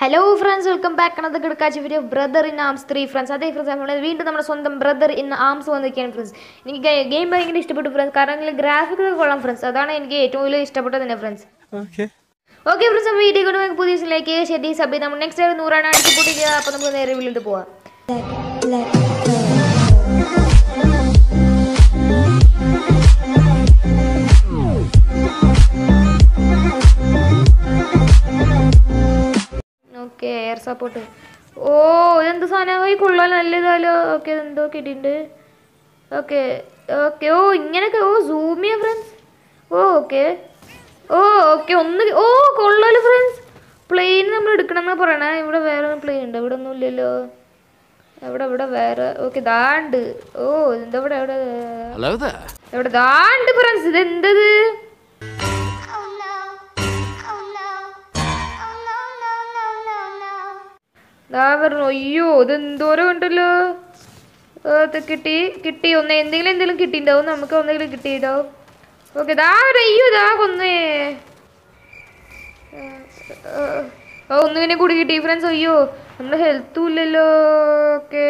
Hello friends welcome back അണത് കിടക്കാച്ച video brother in arms three friends അതേ friends നമ്മൾ വീണ്ടും നമ്മുടെ സ്വന്തം ബ്രദർ ഇൻ ആംസ് വന്നിരിക്കുകയാണ് ഫ്രണ്ട്സ് എനിക്ക് ഗെയിം ഭയങ്കര ഇഷ്ടപ്പെട്ടു ഫ്രണ്ട്സ് കാരണം ഗ്രാഫിക് കൊള്ളാം ഫ്രണ്ട്സ് അതാണ് എനിക്ക് ഏറ്റവും കൂടുതൽ ഇഷ്ടപ്പെട്ടത് തന്നെ ഫ്രണ്ട്സ് Okay. ഓക്കെ ഫ്രണ്ട്സ് അപ്പോൾ വീഡിയോ കൊണ്ട് നമുക്ക് പുതിയ ദിവസത്തിലേക്ക് ഷെഡി സബ് ചെയ്ത് നമ്മൾ നെക്സ്റ്റ് ആയിട്ട് നൂറാണ് അടിച്ച് പൊട്ടിക്കുക അപ്പോൾ നമുക്ക് നേരെ വീട്ടിലോട്ട് പോവാം ഓക്കെ എയർ സപ്പോർട്ട് ഓ ഇതെന്ത് സാധനം ഈ കൊള്ളാൻ നല്ല ഇതാലോ ഓക്കെ എന്തോ കിട്ടിയിട്ടുണ്ട് ഓക്കെ ഓക്കെ ഓ ഇങ്ങനെയൊക്കെ ഓ സൂം ചെയ്യാം friends oh okay oh okay ഒന്ന് ഓ കൊള്ളാലോ ഫ്രണ്ട്സ് പ്ലെയിൻ നമ്മൾ എടുക്കണമെന്ന് പറയണേ ഇവിടെ വേറെ പ്ലെയിൻ ഉണ്ട് ഇവിടെ ഒന്നും ഇല്ലല്ലോ എവിടെ ഇവിടെ വേറെ ഓക്കെ ദാണ്ട് ഓ എന്താ ഇവിടെ എവിടെ Hello there. എവിടെ ദാണ്ട് ഫ്രണ്ട്സ് ഇത് എന്തത് Oh no. Oh no. Oh no, no, no, no, no. ദാ പറഞ്ഞു അയ്യോ ഇത് എന്തോരം ഉണ്ടല്ലോ ആ, ഇത് കിട്ടി കിട്ടി ഒന്ന് എന്തെങ്കിലും എന്തെങ്കിലും കിട്ടിയിട്ടുണ്ടാവും നമുക്ക് ഒന്നെങ്കിലും കിട്ടിയിട്ടുണ്ടാവും ഓക്കെ ദാ ഒരു അയ്യോ ദാ കൊന്നേ ആ, ആ, ഒന്നിനെ കൂടി കിട്ടി ഫ്രണ്ട്സ് അയ്യോ നമ്മുടെ ഹെൽത്തും ഇല്ലല്ലോ ഓക്കെ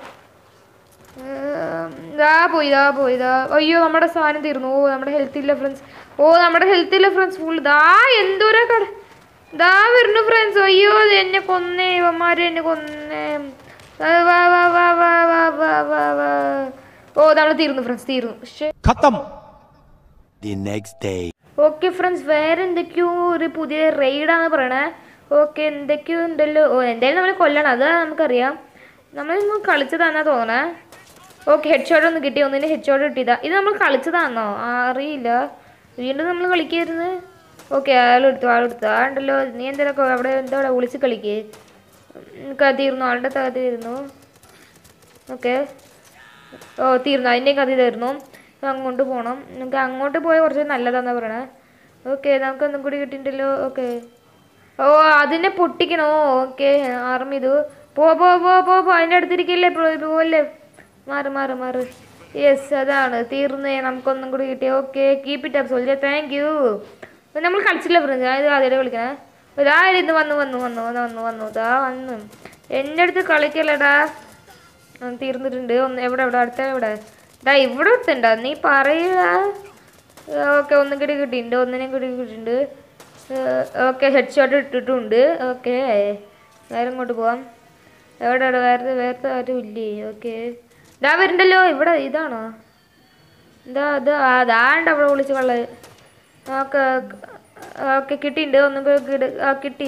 ദാ പോയി ദാ പോയി ദാ അയ്യോ നമ്മുടെ സാധനം തീർന്നു ഓ നമ്മുടെ ഹെൽത്ത് ഇല്ല ഫ്രണ്ട്സ് ഓ നമ്മുടെ ഹെൽത്ത് ഇല്ല ഫ്രണ്ട്സ് ഫുൾ ദാ എന്തോരാ കട ദാ വരുന്നു ഫ്രണ്ട്സ് അയ്യോ ഇത് എന്നെ കൊന്നേ ഇവന്മാര് എന്നെ കൊന്നേ ആ, വാ വാ വാ വാ വാ വാ വാ വാ ഓ നമ്മൾ തീർന്നു ഫ്രണ്ട്സ് തീർന്നു പക്ഷേ Khatam. The next day. Okay friends വേറെ എന്തൊക്കെയോ ഒരു പുതിയ റെയ്ഡാന്ന് പറയണേ ഓക്കെ എന്തൊക്കെയോ ഉണ്ടല്ലോ ഓ എന്തായാലും നമ്മളെ കൊല്ലണം അത് നമുക്കറിയാം നമ്മൾ ഇന്ന് കളിച്ചതാന്നാ തോന്നണേ ഓക്കെ ഹെഡ് ഷോട്ട് ഒന്ന് കിട്ടി ഒന്നിന് ഹെഡ് ഷോട്ട് കിട്ടിയതാ ഇത് നമ്മൾ കളിച്ചതാണോ ആ, അറിയില്ല വീണ്ടും നമ്മൾ കളിക്കായിരുന്നു ഓക്കെ ആളെടുത്തു ആളെടുത്തു ആ ഉണ്ടല്ലോ നീ എന്തെങ്കിലുമൊക്കെ അവിടെ എന്താ അവിടെ വിളിച്ച് കളിക്കേ കഥ തീർന്നു ആളുടെ കഥ തീർന്നു ഓക്കെ ഓ തീർന്നു അതിൻ്റെയും കഥ തീർന്നു ഇപ്പൊ അങ്ങോട്ട് പോകണം നമുക്ക് അങ്ങോട്ട് പോയാൽ കുറച്ച് നല്ലതാന്നാ പറയണേ ഓക്കെ നമുക്ക് ഒന്നും കൂടി കിട്ടിയിട്ടുണ്ടല്ലോ ഓക്കെ ഓ അതിനെ പൊട്ടിക്കണോ ഓക്കെ ആർമി ഇത് പോ പോ പോ പോ പോ അതിൻ്റെ അടുത്തിരിക്കില്ലേ പോലെ മാറ് മാറ് മാറ് യെസ് അതാണ് തീർന്നേ നമുക്കൊന്നും കൂടി കിട്ടി okay keep it up soldier thank you നമ്മൾ കളിച്ചില്ല ഫ്രണ്ട്സ് ഞാൻ ഇത് ആദ്യമായിട്ട് കളിക്കണേ ഇതാ ഇത് വന്നു വന്നു വന്നു വന്നു വന്നു വന്നു ഇതാ വന്നു എൻ്റെ അടുത്ത് കളിക്കല്ലടാ ആ, തീർന്നിട്ടുണ്ട് ഒന്ന് എവിടെ എവിടെ അടുത്ത എവിടെ ഡാ ഇവിടെ അടുത്തുണ്ടോ നീ പറയുക ഓക്കെ ഒന്നും കൂടി കിട്ടിയിട്ടുണ്ട് ഒന്നിനെയും കൂടി കിട്ടിയിട്ടുണ്ട് ഓക്കെ ഹെഡ് ഷോട്ട് ഇട്ടിട്ടുണ്ട് ഓക്കെ വേറെ ഇങ്ങോട്ട് പോവാം എവിടെ എവിടെ വേറെ വേറെ ആരും ഇല്ലേ ഓക്കെ ഇതാ വരുന്നുണ്ടല്ലോ ഇവിടെ ഇതാണോ എന്താ അത് അതാണ്ട് അവിടെ വിളിച്ച് കള്ള ഓക്കെ ഓക്കെ കിട്ടിയിട്ടുണ്ട് ഒന്നും കൂടി കിട്- ആ കിട്ടി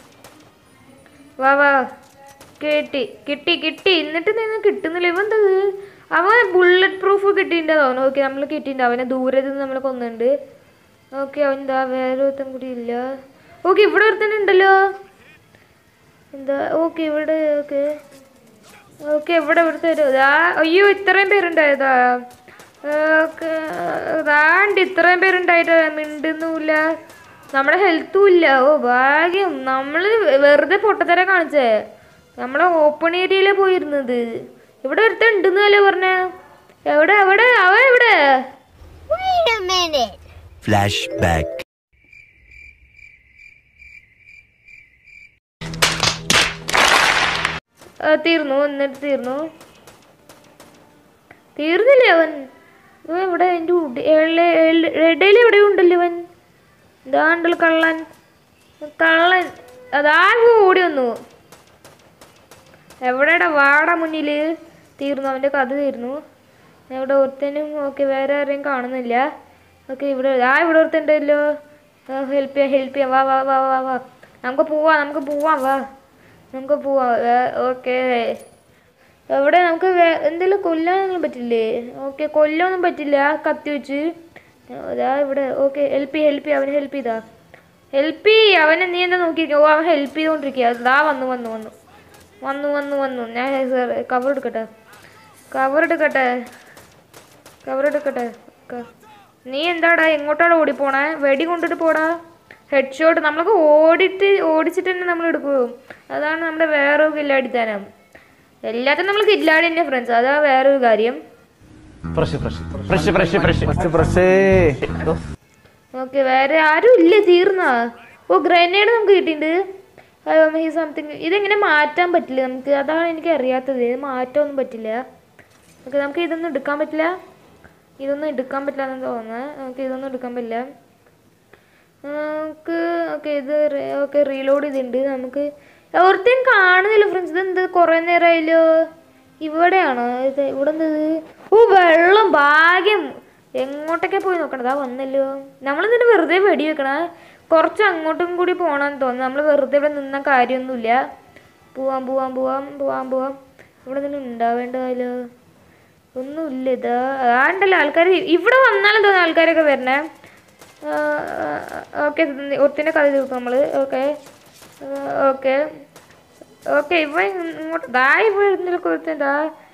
വാ വാ കിട്ടി കിട്ടി കിട്ടി എന്നിട്ട് നിന്ന് കിട്ടുന്നില്ല ഇവൻ എന്തത് അവൻ ബുള്ളറ്റ് പ്രൂഫ് കിട്ടിയിട്ടുണ്ട് തോന്നുന്നു ഓക്കെ നമ്മൾ കിട്ടിയിട്ടുണ്ട് അവനെ ദൂരെ നിന്ന് നമ്മൾ കൊന്നുണ്ട് ഓക്കെ അവൻ എന്താ വേറെ ഒരുത്തൻ കൂടി ഇല്ല ഓക്കെ ഇവിടെ ഒരുത്തൻ ഉണ്ടല്ലോ എന്താ ഓക്കെ ഇവിടെ ഓക്കെ ഓക്കെ ഇവിടെ ഇവിടുത്തെ ഒരു ഇതാ അയ്യോ ഇത്രയും പേരുണ്ടായതാ ഓക്കെ അതാണ്ട് ഇത്രയും പേരുണ്ടായിട്ട് മിണ്ടുന്നുമില്ല നമ്മുടെ ഹെൽത്തും ഇല്ല ഓ ഭാഗ്യം നമ്മൾ വെറുതെ പൊട്ടത്തര കാണിച്ചേ നമ്മളെ ഓപ്പൺ ഏരിയയിലെ പോയിരുന്നത് ഇവിടെ ഒരുത്തൻ ഉണ്ടെന്നല്ലേ പറഞ്ഞേ എവിടെ എവിടെ അവൻ എവിടെ Wait a minute. Flashback. ആ, തീർന്നു എന്നിട്ട് തീർന്നു തീർന്നില്ലേ അവൻ ഇവൻ ഇവിടെ എൻ്റെ ഇടയിൽ എവിടെയും ഉണ്ടല്ലോ അവൻ ഇതാണ്ടല്ലോ കള്ളൻ കള്ളൻ അതാകെ ഓടി വന്നു എവിടെടാ വാട മുന്നിൽ തീർന്നു അവൻ്റെ കഥ തീർന്നു ഇവിടെ ഒരുത്തനും ഓക്കെ വേറെ ആരെയും കാണുന്നില്ല ഓക്കെ ഇവിടെ ആ ഇവിടെ ഒരുത്തുണ്ടല്ലോ ഹെൽപ്പ് ചെയ്യാം ഹെൽപ്പ് ചെയ്യാം വാ വാ വാ വാ വാ നമുക്ക് പോവാം നമുക്ക് പോവാം വാ നമുക്ക് പോവാം ഓക്കെ എവിടെ നമുക്ക് വേ- എന്തെങ്കിലും കൊല്ലാനൊന്നും പറ്റില്ലേ ഓക്കെ കൊല്ലൊന്നും പറ്റില്ല കത്തി വെച്ച് അതാ ഇവിടെ ഓക്കെ ഹെൽപ്പ് ചെയ്യ ഹെൽപ്പ് ചെയ്യ അവനെ ഹെൽപ്പ് ചെയ്താ ഹെൽപ്പ് ചെയ്യ അവനെ നീ എന്താ നോക്കിയിരിക്കുക ഓ അവൻ ഹെൽപ്പ് ചെയ്തുകൊണ്ടിരിക്കുക അതാ വന്നു വന്നു വന്നു വന്നു വന്നു വന്നു ഞാൻ കവർ എടുക്കട്ടെ കവർ എടുക്കട്ടെ കവർ എടുക്കട്ടെ ക- നീ എന്താടാ എങ്ങോട്ടാണ് ഓടിപ്പോണേ വെടി കൊണ്ടിട്ട് പോടാ ഹെഡ് ഷോട്ട് നമ്മൾക്ക് ഓടിട്ട് ഓടിച്ചിട്ട് തന്നെ നമ്മൾ എടുക്കൂ അതാണ് നമ്മുടെ വേറെ കില്ലാടിത്തനം എല്ലാത്തിനും നമ്മൾ കില്ലാടി തന്നെ ഫ്രണ്ട്സ് അതാ വേറൊരു കാര്യം Fresh, fresh. Fresh, fresh, fresh. Fresh, fresh. Okay വേറെ ആരും ഇല്ല തീർന്നാ ഓ ഗ്രനേഡ് നമുക്ക് കിട്ടിയിട്ടുണ്ട് സംതിങ് ഇതെങ്ങനെ മാറ്റാൻ പറ്റില്ല നമുക്ക് അതാണ് എനിക്ക് അറിയാത്തത് ഇത് മാറ്റാനൊന്നും പറ്റില്ല ഓക്കെ നമുക്ക് ഇതൊന്നും എടുക്കാൻ പറ്റില്ല ഇതൊന്നും എടുക്കാൻ പറ്റില്ല എന്ന് തോന്നുന്നത് നമുക്ക് ഇതൊന്നും എടുക്കാൻ പറ്റില്ല നമുക്ക് ഓക്കെ ഇത് ഓക്കെ റീലോഡ് ചെയ്തിട്ടുണ്ട് നമുക്ക് ഓർത്തേം കാണുന്നില്ല ഫ്രണ്ട്സ് ഇത് എന്ത് കുറേ നേരമായല്ലോ ഇവിടെയാണോ ഇത് ഇവിടെ എന്തത് ഓ വെള്ളം ഭാഗ്യം എങ്ങോട്ടൊക്കെ പോയി നോക്കണത് ആ വന്നല്ലോ നമ്മളെന്തിനു വെറുതെ വെടി വെക്കണ കുറച്ച് അങ്ങോട്ടും കൂടി പോകണമെന്ന് തോന്നുന്നു നമ്മൾ വെറുതെ ഇവിടെ നിന്ന കാര്യമൊന്നുമില്ല പോവാം പോവാം പോവാം പോവാം പോവാം ഇവിടെ എന്തെങ്കിലും ഉണ്ടാവേണ്ടതല്ലോ ഒന്നുമില്ല ഇതാ ആണ്ടല്ലോ ആൾക്കാർ ഇവിടെ വന്നാലും തോന്നുന്നു ആൾക്കാരൊക്കെ വരണേ ഓക്കെ ഒത്തിൻ്റെ കഥ തീർക്കും നമ്മൾ ഓക്കെ ഓക്കെ ഓക്കെ ഇവ ഇങ്ങോട്ട് ദാ ഇവ ഇരുന്നില്ല കൊടുത്തതാ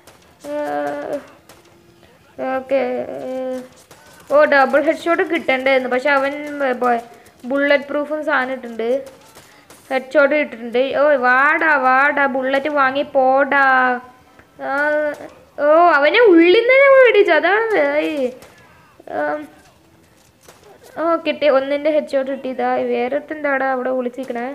okay oh double head shot കിട്ടണ്ടായിരുന്നു പക്ഷെ അവൻ ബുള്ളറ്റ് പ്രൂഫും സാധനം ഇട്ടിട്ടുണ്ട് ഹെഡ് ഷോട്ട് ഇട്ടിട്ടുണ്ട് ഓ വാടാ വാടാ ബുള്ളറ്റ് വാങ്ങി പോടാ ആ, ഓ അവനെ ഉള്ളിൽ നിന്ന് തന്നെ മേടിച്ചു അതാണ് ഏയ്. ആം. ഓ കിട്ടി ഒന്നിൻ്റെ ഹെഡ് ഷോട്ട് കിട്ടിയതാ വേറെ എന്താടാ അവിടെ വിളിച്ചിരിക്കണേ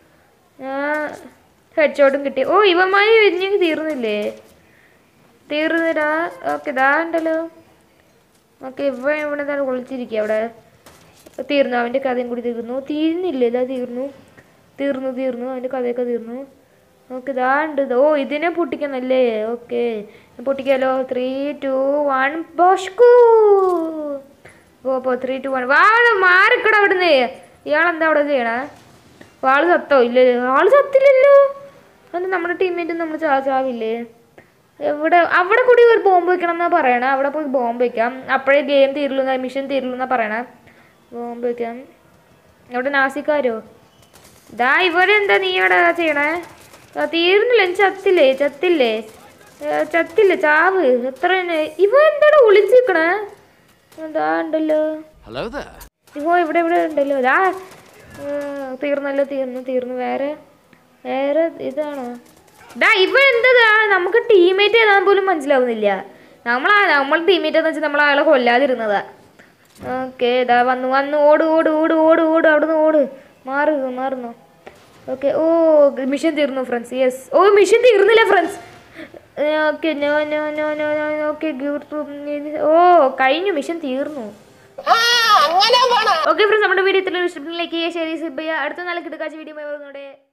ഹെഡ് ഷോട്ടും കിട്ടി ഓ ഇവന്മാര് വിരിഞ്ഞെങ്കിൽ തീർന്നില്ലേ തീർന്നിടാ ഓക്കെ ഇതാ ഉണ്ടല്ലോ ഓക്കെ ഇവ ഇവിടെ എന്താണ് വിളിച്ചിരിക്കുക അവിടെ തീർന്നു അവൻ്റെ കഥയും കൂടി തീർന്നു തീർന്നില്ല ഇതാ തീർന്നു തീർന്നു തീർന്നു അവൻ്റെ കഥയൊക്കെ തീർന്നു ഓക്കെ ഇതാ ഉണ്ട് ഇത്. ഓ ഇതിനെ പൊട്ടിക്കുന്നല്ലേ ഓക്കെ പൊട്ടിക്കാലോ ത്രീ ടു വൺ ബോഷ്കൂ ഓ അപ്പോൾ ത്രീ ടു വൺ വാഴ മാറിക്കട അവിടുന്ന് ഇയാളെന്താ അവിടെ ചെയ്യണേ വാള് ചത്തോ ഇല്ല ആള് ചത്തില്ലല്ലോ അത് നമ്മുടെ ടീമേറ്റ് നമ്മൾ ചാ ചാവില്ലേ എവിടെ അവിടെ കൂടി ഒരു ബോംബ് വെക്കണം എന്നാ പറയണേ അവിടെ പോയി ബോംബ് വെക്കാം അപ്പോഴേ ഗെയിം തീരുള്ളൂ മിഷൻ തീരുള്ളൂ എന്നാ പറയണേ ബോംബ് വെക്കാം അവിടെ നാസിക്കാരോ ദാ ഇവരെന്താ നീ ഇവിടെ ചെയ്യണേ ആ, തീർന്നില്ല ഇനി ചത്തില്ലേ ചത്തില്ലേ ഏ, ചത്തില്ലേ ചാവ് എത്ര ഇവ എന്താടാ ഒളിച്ചിരിക്കണേ എന്താ ഉണ്ടല്ലോ ഇവ ഇവിടെ ഇവിടെ ഉണ്ടല്ലോ ദാ ഏ, തീർന്നല്ലോ തീർന്നു തീർന്നു വേറെ വേറെ ഇതാണോ ഡാ ഇവ എന്തതാ നമുക്ക് ടീമേറ്റ് ഏതാന്ന് പോലും മനസ്സിലാവുന്നില്ല നമ്മളാ നമ്മൾ ടീമേറ്റ് എന്ന് വെച്ചാൽ നമ്മൾ അയാളെ കൊല്ലാതിരുന്നതാ ഓക്കെ ഇതാ വന്നു വന്നു ഓട് ഓട് ഓട് ഓട് ഓട് അവിടുന്ന് ഓട് മാറു മാറുന്നു ഓക്കെ ഓ മിഷൻ തീർന്നു ഫ്രണ്ട്സ് യെസ് ഓ മിഷൻ തീർന്നില്ല friends okay no no no no no okay oh കഴിഞ്ഞു മിഷൻ തീർന്നു ഓക്കെ ഫ്രണ്ട്സ് നമ്മുടെ വീഡിയോ ഇത്രയും ഇഷ്ടപ്പെട്ടെങ്കിൽ ലൈക്ക് ചെയ്യുക ഷെയർ ചെയ്യുക സബ് ചെയ്യുക അടുത്ത നാളെ കിടക്കാച്ച വീഡിയോ വരുന്നോടെ